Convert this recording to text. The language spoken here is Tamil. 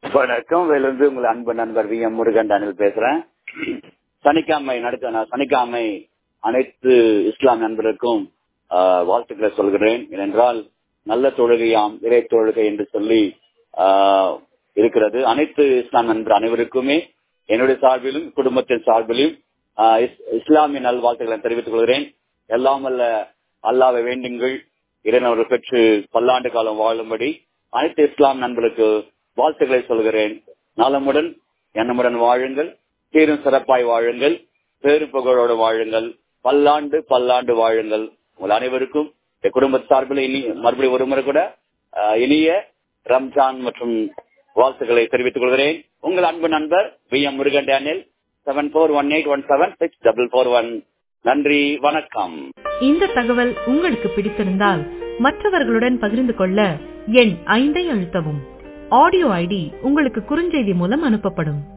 வணக்கம் வேலிருந்து உங்கள் அன்பு நண்பர் வி எம் முருகன் டனில் பேசுறேன் சனிக்கிழமை நடத்த நான் சனிக்கிழமை அனைத்து இஸ்லாம் நண்பருக்கும் ஆஹ், வாழ்த்துக்களை சொல்கிறேன் ஏனென்றால் நல்ல தொழுகையாம் இறை தொழுகை என்று சொல்லி ஆஹ், இருக்கிறது அனைத்து இஸ்லாம் நண்பர் அனைவருக்குமே என்னுடைய சார்பிலும் குடும்பத்தின் சார்பிலும் ஆஹ், இஸ்- இஸ்லாமிய நல்வாழ்த்துக்களை தெரிவித்துக் கொள்கிறேன் எல்லாம் வல்ல அல்லாவை வேண்டுங்கள் இறைநவர் பெற்று பல்லாண்டு காலம் வாழும்படி அனைத்து இஸ்லாம் நண்பர்களுக்கு வாழ்த்துக்களை சொல்கிறேன் நலமுடன் எண்ணமுடன் வாழுங்கள் சீரும் சிறப்பாய் வாழுங்கள் பேரு புகழோடு வாழுங்கள் பல்லாண்டு பல்லாண்டு வாழுங்கள் உங்கள் அனைவருக்கும் இந்த குடும்ப சார்பில் இனி மறுபடியும் ஒரு முறை கூட ஆஹ், இனிய ரம்ஜான் மற்றும் வாழ்த்துக்களை தெரிவித்துக் கொள்கிறேன் உங்கள் அன்பு நண்பர் V M Murugan Daniel seven four one eight one seven six double four one நன்றி வணக்கம் இந்த தகவல் உங்களுக்கு பிடித்திருந்தால் மற்றவர்களுடன் பகிர்ந்து கொள்ள எண் ஐந்தை அழுத்தவும் ஆடியோ ஐடி உங்களுக்கு குறுஞ்செய்தி மூலம் அனுப்பப்படும்